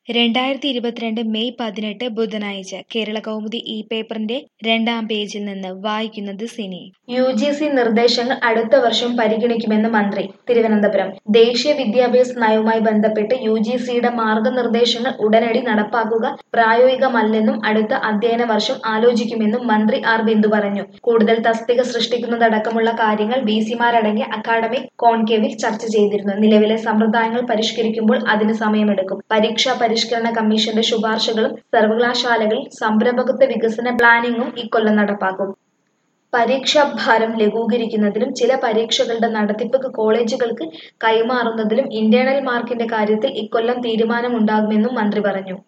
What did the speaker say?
രണ്ടായിരത്തി ഇരുപത്തിരണ്ട് മെയ് പതിനെട്ട് ബുധനാഴ്ച കേരള കൗമുദി ഈ പേപ്പറിന്റെ രണ്ടാം പേജിൽ നിന്ന് വായിക്കുന്നത് സിനി യു ജി സി നിർദ്ദേശങ്ങൾ അടുത്ത വർഷം പരിഗണിക്കുമെന്ന് മന്ത്രി തിരുവനന്തപുരം ദേശീയ വിദ്യാഭ്യാസ നയവുമായി ബന്ധപ്പെട്ട് യു ജി സിയുടെ മാർഗനിർദ്ദേശങ്ങൾ ഉടനടി നടപ്പാക്കുക പ്രായോഗികമല്ലെന്നും അടുത്ത അധ്യയന വർഷം ആലോചിക്കുമെന്നും മന്ത്രി ആർ ബിന്ദു പറഞ്ഞു കൂടുതൽ തസ്തിക സൃഷ്ടിക്കുന്നതടക്കമുള്ള കാര്യങ്ങൾ വി സിമാരടങ്ങിയ അക്കാഡമിക് കോൺകേവിൽ ചർച്ച ചെയ്തിരുന്നു നിലവിലെ സമ്പ്രദായങ്ങൾ പരിഷ്കരിക്കുമ്പോൾ അതിന് സമയമെടുക്കും പരീക്ഷാ പരിഷ്കരണ കമ്മീഷന്റെ ശുപാർശകളും സർവകലാശാലകളിൽ സംരംഭകത്വ വികസന പ്ലാനിങ്ങും ഇക്കൊല്ലം നടപ്പാക്കും പരീക്ഷാഭാരം ലഘൂകരിക്കുന്നതിലും ചില പരീക്ഷകളുടെ നടത്തിപ്പ് കോളേജുകൾക്ക് കൈമാറുന്നതിലും ഇന്റേണൽ മാർക്കിന്റെ കാര്യത്തിൽ ഇക്കൊല്ലം തീരുമാനമുണ്ടാകുമെന്നും മന്ത്രി പറഞ്ഞു